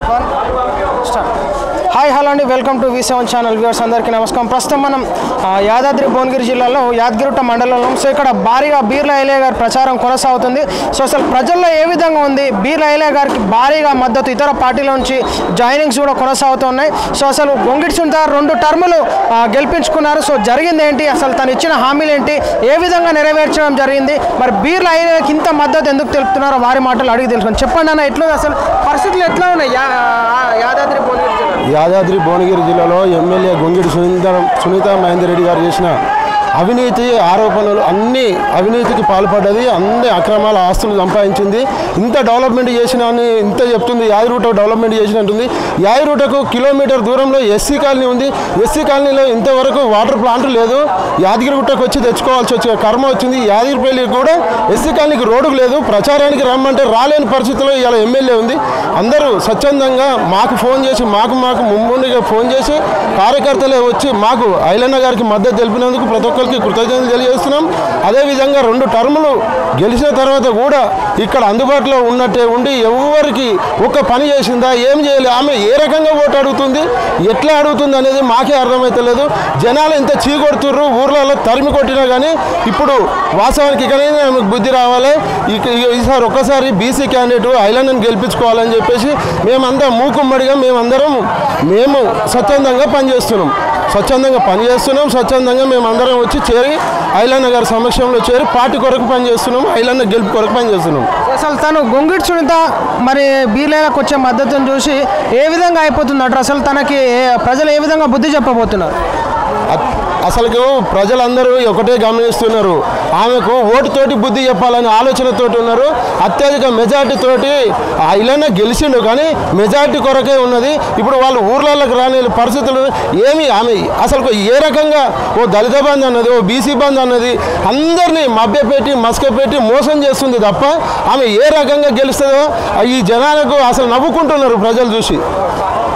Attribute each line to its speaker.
Speaker 1: hi hello అండి welcome to V seven channel viewers అందరికీ నమస్కారం ప్రస్తుతం మనం ఆ, యాదాద్రి భువనగిరి జిల్లాలో యాదగిరిగుట్ట మండలంలో సో ఇక్కడ భారీగా బీర్ల ఐలయ్య గారి ప్రచారం కొనసాగుతుంది సో అసలు ప్రజల్లో ఏ విధంగా ఉంది బీర్ల ఐలయ్య గారికి భారీగా మద్దతు ఇతర పార్టీల నుంచి జాయినింగ్స్ కూడా కొనసాగుతున్నాయి సో అసలు గొంగిడి సుంత రెండు టర్ములు ఆ, గెలిపించుకున్నారు సో జరిగింది ఏంటి అసలు తను ఇచ్చిన హామీలు ఏంటి ఏ విధంగా నెరవేర్చడం జరిగింది మరి బీర్ల ఐలయ్యకి ఇంత మద్దతు ఎందుకు తెలుపుతున్నారో వారి మాటలు అడిగి తెలుసుకొని చెప్పండి అన్న ఎట్లా అసలు పరిస్థితులు ఎట్లా ఉన్నాయి యా- ఆ, యాదాద్రి భువనగిరి జిల్లా
Speaker 2: యాదాద్రి భువనగిరి జిల్లాలో ఎమ్మెల్యే గొంగిడి సునీత సునీత మహేందర్ రెడ్డి గారు చేసిన అవినీతి ఆరోపణలు అన్ని అవినీతికి పాల్పడ్డది అన్ని అక్రమాల ఆస్తులు సంపాదించింది ఇంత డెవలప్మెంట్ చేసిన అని ఇంత చెప్తుంది యాదరూట డెవలప్మెంట్ చేసినట్టుంది యాదరూటకు కిలోమీటర్ దూరంలో ఎస్సీ కాలనీ ఉంది ఎస్సీ కాలనీలో ఇంతవరకు వాటర్ ప్లాంట్ లేదు యాదగిరిగుట్టకు వచ్చి తెచ్చుకోవాల్సి వచ్చే కర్మ వచ్చింది యాదగిరిపల్లి కూడా ఎస్సీ కాలనీకి రోడ్డుకు లేదు ప్రచారానికి రమ్మంటే రాలేని పరిస్థితిలో ఇలా ఎమ్మెల్యే ఉంది అందరూ స్వచ్ఛందంగా మాకు ఫోన్ చేసి మాకు మాకు ముందుగా ఫోన్ చేసి కార్యకర్తలే వచ్చి మాకు ఐలన్న గారికి మద్దతు తెలిపినందుకు ప్రతి ఒక్కరికి కృతజ్ఞతలు తెలియజేస్తున్నాం అదేవిధంగా రెండు టర్ములు గెలిచిన తర్వాత కూడా ఇక్కడ అందుబాటులో ఉన్నట్టే ఉండి ఎవరికి ఒక్క పని చేసిందా ఏం చేయలేదు ఆమె ఏ రకంగా ఓటు అడుగుతుంది ఎట్లా అడుగుతుంది అనేది మాకే అర్థమవుతలేదు జనాలు ఇంత చీకొడుతుర్రు ఊర్లలో తరిమి కొట్టినా కానీ ఇప్పుడు వాస్తవానికి ఇకనైనా ఆమెకు బుద్ధి రావాలి ఇక ఇక ఈసారి ఒక్కసారి బీసీ క్యాండిడేట్ ఐలాండ్ని గెలిపించుకోవాలని చెప్పేసి మేమంతా మూకుమ్మడిగా మేమందరం మేము స్వచ్ఛందంగా పనిచేస్తున్నాం స్వచ్ఛందంగా పనిచేస్తున్నాం స్వచ్ఛందంగా మేమందరం వచ్చి చేరి ఐలాండ్ గారి సమక్షంలో చేరి పార్టీ కొరకు పనిచేస్తున్నాం ఐలాండ్ గెలుపు కొరకు పనిచేస్తున్నాం
Speaker 1: అసలు తను గొంగిడి సునీత మరి బీర్లకు వచ్చే మద్దతును చూసి ఏ విధంగా అయిపోతుందంటారు అసలు తనకి ఏ- ప్రజలు ఏ విధంగా బుద్ధి చెప్పబోతున్నారు
Speaker 2: అ- అసలుకు ప్రజలందరూ ఒకటే గమనిస్తున్నారు ఆమెకు ఓటుతోటి బుద్ధి చెప్పాలనే ఆలోచనతోటి ఉన్నారు అత్యధిక మెజార్టీ తోటి ఇలానే గెలిచిండు కానీ మెజార్టీ కొరకే ఉన్నది ఇప్పుడు వాళ్ళు ఊర్లలోకి రాని పరిస్థితులు ఏమి ఆమె అసలు ఏ రకంగా ఓ దళిత బంధు అన్నది ఓ బీసీ బంధు అన్నది అందరినీ మభ్యపెట్టి మస్కపెట్టి మోసం చేస్తుంది తప్ప ఆమె ఏ రకంగా గెలుస్తుందో ఈ జనాలకు అసలు నవ్వుకుంటున్నారు ప్రజలు చూసి